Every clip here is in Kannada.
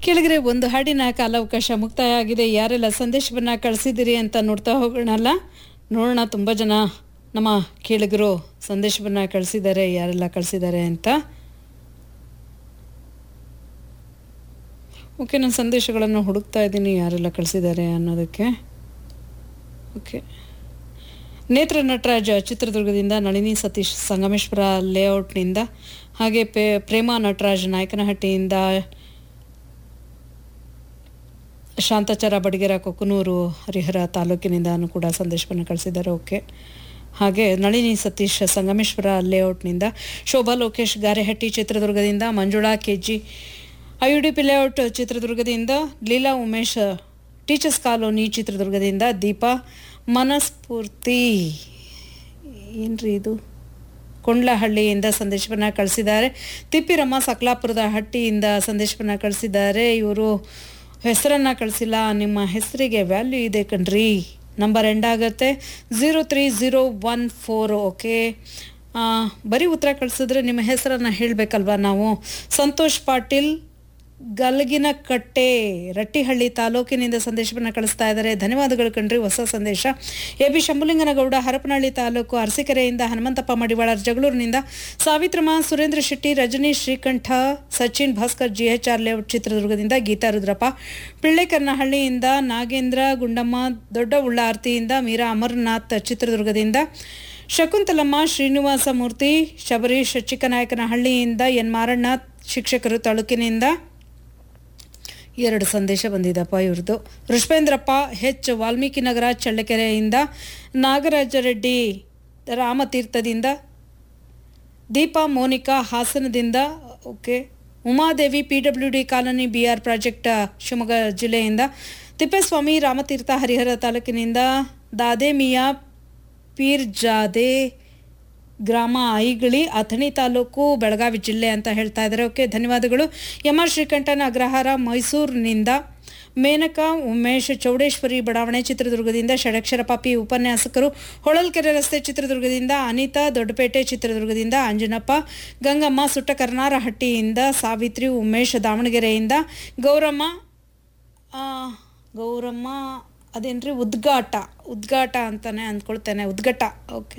ಕೆಳಗಡೆ ಒಂದು ಹಾಡಿನ ಕಾಲಾವಕಾಶ ಮುಕ್ತಾಯ ಆಗಿದೆ ಯಾರೆಲ್ಲ ಸಂದೇಶವನ್ನು ಕಳಿಸಿದ್ದೀರಿ ಅಂತ ನೋಡ್ತಾ ಹೋಗೋಣಲ್ಲ ನೋಡೋಣ ತುಂಬ ಜನ ನಮ್ಮ ಕೇಳಿಗರು ಸಂದೇಶವನ್ನು ಕಳಿಸಿದ್ದಾರೆ ಯಾರೆಲ್ಲ ಕಳಿಸಿದ್ದಾರೆ ಅಂತ ಓಕೆ ನಾನು ಸಂದೇಶಗಳನ್ನು ಹುಡುಕ್ತಾ ಇದ್ದೀನಿ ಯಾರೆಲ್ಲ ಕಳಿಸಿದ್ದಾರೆ ಅನ್ನೋದಕ್ಕೆ ಓಕೆ ನೇತ್ರ ನಟರಾಜ್ ಚಿತ್ರದುರ್ಗದಿಂದ ನಳಿನಿ ಸತೀಶ್ ಸಂಗಮೇಶ್ವರ ಲೇಔಟ್ನಿಂದ ಹಾಗೆ ಪೇ ಪ್ರೇಮ ನಟರಾಜ್ ನಾಯಕನಹಟ್ಟಿಯಿಂದ ಶಾಂತಾಚಾರ ಬಡಿಗೆರ ಕೊಕ್ಕನೂರು ಹರಿಹರ ತಾಲೂಕಿನಿಂದ ಕೂಡ ಸಂದೇಶವನ್ನು ಕಳಿಸಿದ್ದಾರೆ ಓಕೆ ಹಾಗೆ ನಳಿನಿ ಸತೀಶ್ ಸಂಗಮೇಶ್ವರ ಲೇಔಟ್ನಿಂದ ಶೋಭಾ ಲೋಕೇಶ್ ಗಾರೆಹಟ್ಟಿ ಚಿತ್ರದುರ್ಗದಿಂದ Manjula K G I U D P layout ಚಿತ್ರದುರ್ಗದಿಂದ ಲೀಲಾ ಉಮೇಶ್ ಟೀಚರ್ಸ್ ಕಾಲೋನಿ ಚಿತ್ರದುರ್ಗದಿಂದ ದೀಪಾ ಮನಸ್ಫೂರ್ತಿ ಏನ್ರಿ ಇದು ಕೊಂಡ್ಲಹಳ್ಳಿಯಿಂದ ಸಂದೇಶವನ್ನು ಕಳಿಸಿದ್ದಾರೆ ತಿಪ್ಪಿರಮ್ಮ ಸಕಲಾಪುರದ ಹಟ್ಟಿಯಿಂದ ಸಂದೇಶವನ್ನು ಕಳಿಸಿದ್ದಾರೆ ಇವರು ಹೆಸರನ್ನು ಕಳಿಸಿಲ್ಲ ನಿಮ್ಮ ಹೆಸರಿಗೆ ವ್ಯಾಲ್ಯೂ ಇದೆ ಕಣ್ರಿ ನಂಬರ್ ಎಂಡ್ ಆಗುತ್ತೆ zero three zero one four okay ಬರೀ ಉತ್ತರ ಕಳಿಸಿದ್ರೆ ನಿಮ್ಮ ಹೆಸರನ್ನು ಹೇಳಬೇಕಲ್ವಾ ನಾವು ಸಂತೋಷ್ ಪಾಟೀಲ್ ಗಲಗಿನ ಕಟ್ಟೆ ರಟ್ಟಿಹಳ್ಳಿ ತಾಲೂಕಿನಿಂದ ಸಂದೇಶವನ್ನು ಕಳಿಸ್ತಾ ಇದ್ದಾರೆ ಧನ್ಯವಾದಗಳು ಕಣ್ರಿ ಹೊಸ ಸಂದೇಶ ಎ ಬಿ ಶಂಭುಲಿಂಗನಗೌಡ ಹರಪನಹಳ್ಳಿ ತಾಲೂಕು ಅರಸೀಕೆರೆಯಿಂದ ಹನುಮಂತಪ್ಪ ಮಡಿವಾಳ ಜಗಳೂರಿನಿಂದ Savitramma Surendra Shetty Rajneesh Srikanta Sachin Bhaskar G H R layout ಚಿತ್ರದುರ್ಗದಿಂದ ಗೀತಾ ರುದ್ರಪ್ಪ ಪಿಳ್ಳೆಕರ್ನಹಳ್ಳಿಯಿಂದ ನಾಗೇಂದ್ರ ಗುಂಡಮ್ಮ ದೊಡ್ಡ ಉಳ್ಳಾರ್ತಿಯಿಂದ ಮೀರಾ ಅಮರನಾಥ್ ಚಿತ್ರದುರ್ಗದಿಂದ ಶಕುಂತಲಮ್ಮ ಶ್ರೀನಿವಾಸ ಮೂರ್ತಿ ಶಬರೀಶ್ ಚಿಕ್ಕನಾಯಕನಹಳ್ಳಿಯಿಂದ ಎನ್ ಮಾರಣ್ಣ ಶಿಕ್ಷಕರು ತಾಲೂಕಿನಿಂದ ಎರಡು ಸಂದೇಶ ಬಂದಿದಪ್ಪ ಇವ್ರದ್ದು ಋಷಭೇಂದ್ರಪ್ಪ ಹೆಚ್ ವಾಲ್ಮೀಕಿ ನಗರ ಚಳ್ಳಕೆರೆಯಿಂದ ನಾಗರಾಜ ರೆಡ್ಡಿ ರಾಮತೀರ್ಥದಿಂದ ದೀಪಾ ಮೋನಿಕಾ ಹಾಸನದಿಂದ okay Umadevi P W D colony B R project Shivamogga ಜಿಲ್ಲೆಯಿಂದ ತಿಪ್ಪೇಸ್ವಾಮಿ ರಾಮತೀರ್ಥ ಹರಿಹರ ತಾಲೂಕಿನಿಂದ ದಾದೇಮಿಯಾ ಪೀರ್ ಜಾದೆ ಗ್ರಾಮ ಐಗಳಿ ಅಥಣಿ ತಾಲೂಕು ಬೆಳಗಾವಿ ಜಿಲ್ಲೆ ಅಂತ ಹೇಳ್ತಾ ಇದ್ದಾರೆ ಓಕೆ ಧನ್ಯವಾದಗಳು ಎಂ ಆರ್ ಶ್ರೀಕಂಠನ ಅಗ್ರಹಾರ ಮೈಸೂರಿನಿಂದ ಮೇನಕಾ ಉಮೇಶ್ ಚೌಡೇಶ್ವರಿ ಬಡಾವಣೆ ಚಿತ್ರದುರ್ಗದಿಂದ ಷಡಕ್ಷರ ಪಾಪಿ ಉಪನ್ಯಾಸಕರು ಹೊಳಲ್ಕೆರೆ ರಸ್ತೆ ಚಿತ್ರದುರ್ಗದಿಂದ ಅನಿತಾ ದೊಡ್ಡಪೇಟೆ ಚಿತ್ರದುರ್ಗದಿಂದ ಅಂಜನಪ್ಪ ಗಂಗಮ್ಮ ಸುಟ್ಟಕರ್ನಾರಹಟ್ಟಿಯಿಂದ ಸಾವಿತ್ರಿ ಉಮೇಶ್ ದಾವಣಗೆರೆಯಿಂದ ಗೌರಮ್ಮ ಆ, ಗೌರಮ್ಮ ಅದೇನ್ರಿ ಉದ್ಘಾಟ ಉದ್ಘಾಟ ಅಂತಾನೆ ಅಂದ್ಕೊಳ್ತೇನೆ ಉದ್ಘಾಟ ಓಕೆ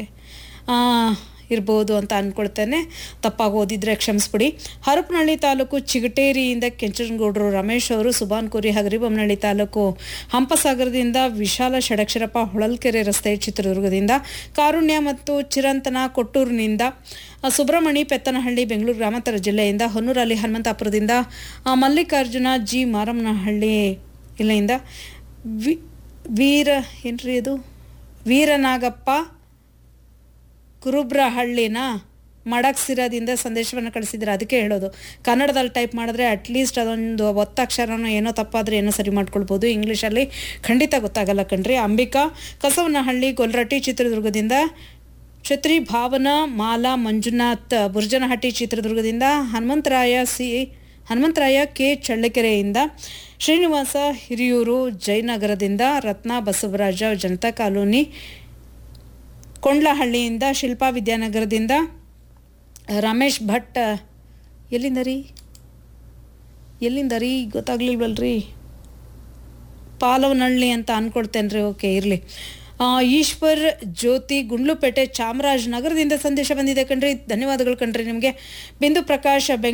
ಇರ್ಬೋದು ಅಂತ ಅಂದ್ಕೊಳ್ತೇನೆ ತಪ್ಪಾಗಿ ಓದಿದ್ರೆ ಕ್ಷಮಿಸ್ಬಿಡಿ ಹರಪನಹಳ್ಳಿ ತಾಲೂಕು ಚಿಗಟೇರಿಯಿಂದ ಕೆಂಚನಗೌಡರು ರಮೇಶ್ ಅವರು ಸುಬಾನ್ ಕೋರಿ ಹಗರಿಬೊಮ್ಮನಹಳ್ಳಿ ತಾಲೂಕು ಹಂಪಸಾಗರದಿಂದ ವಿಶಾಲ ಷಡಕ್ಷರಪ್ಪ ಹೊಳಲ್ಕೆರೆ ರಸ್ತೆ ಚಿತ್ರದುರ್ಗದಿಂದ ಕಾರುಣ್ಯ ಮತ್ತು ಚಿರಂತನ ಕೊಟ್ಟೂರಿನಿಂದ ಆ, ಸುಬ್ರಹ್ಮಣಿ ಪೆತ್ತನಹಳ್ಳಿ ಬೆಂಗಳೂರು ಗ್ರಾಮಾಂತರ ಜಿಲ್ಲೆಯಿಂದ ಹೊನ್ನೂರಲ್ಲಿ ಹನುಮಂತಾಪುರದಿಂದ ಆ, ಮಲ್ಲಿಕಾರ್ಜುನ ಜಿ ಮಾರಮ್ಮನಹಳ್ಳಿ ಇಲ್ಲಿಂದ ವಿ ವೀರ ಏನ್ರಿ ಅದು ವೀರನಾಗಪ್ಪ ಕುರುಬ್ರಹಳ್ಳಿನ ಮಡಕ್ಸಿರದಿಂದ ಸಂದೇಶವನ್ನು ಕಳಿಸಿದ್ರೆ ಅದಕ್ಕೆ ಹೇಳೋದು ಕನ್ನಡದಲ್ಲಿ ಟೈಪ್ ಮಾಡಿದ್ರೆ ಅಟ್ಲೀಸ್ಟ್ ಅದೊಂದು ಒತ್ತಕ್ಷರನೋ ಏನೋ ತಪ್ಪಾದರೆ ಏನೋ ಸರಿ ಮಾಡ್ಕೊಳ್ಬೋದು ಇಂಗ್ಲೀಷಲ್ಲಿ ಖಂಡಿತ ಗೊತ್ತಾಗಲ್ಲ ಕಣ್ರಿ ಅಂಬಿಕಾ ಕಸವನಹಳ್ಳಿ ಗೊಲ್ರಟ್ಟಿ ಚಿತ್ರದುರ್ಗದಿಂದ ಛತ್ರಿ ಭಾವನಾ ಮಾಲಾ ಮಂಜುನಾಥ್ ಬುರ್ಜನಹಟ್ಟಿ ಚಿತ್ರದುರ್ಗದಿಂದ ಹನುಮಂತರಾಯ ಸಿ ಹನುಮಂತರಾಯ ಕೆ ಚಳ್ಳಕೆರೆಯಿಂದ ಶ್ರೀನಿವಾಸ ಹಿರಿಯೂರು ಜಯನಗರದಿಂದ ರತ್ನ ಬಸವರಾಜ ಜನತಾ ಕಾಲೋನಿ ಕೊಂಡ್ಲಹಳ್ಳಿಯಿಂದ ಶಿಲ್ಪಾ ವಿದ್ಯಾನಗರದಿಂದ ರಮೇಶ್ ಭಟ್ ಎಲ್ಲಿಂದ ರೀ ಎಲ್ಲಿಂದ ರೀ ಗೊತ್ತಾಗ್ಲಿಲ್ವಲ್ರಿ ಪಾಲವನಹಳ್ಳಿ ಅಂತ ಅನ್ಕೊಳ್ತೇನೆ ರೀ ಓಕೆ ಇರಲಿ ಈಶ್ವರ್ ಜ್ಯೋತಿ ಗುಂಡ್ಲುಪೇಟೆ ಚಾಮರಾಜನಗರದಿಂದ ಸಂದೇಶ ಬಂದಿದೆ ಕಣ್ರಿ ಧನ್ಯವಾದಗಳು ಕಣ್ರಿ ನಿಮಗೆ ಬಿಂದು ಪ್ರಕಾಶ್ ಬೆಂಗ್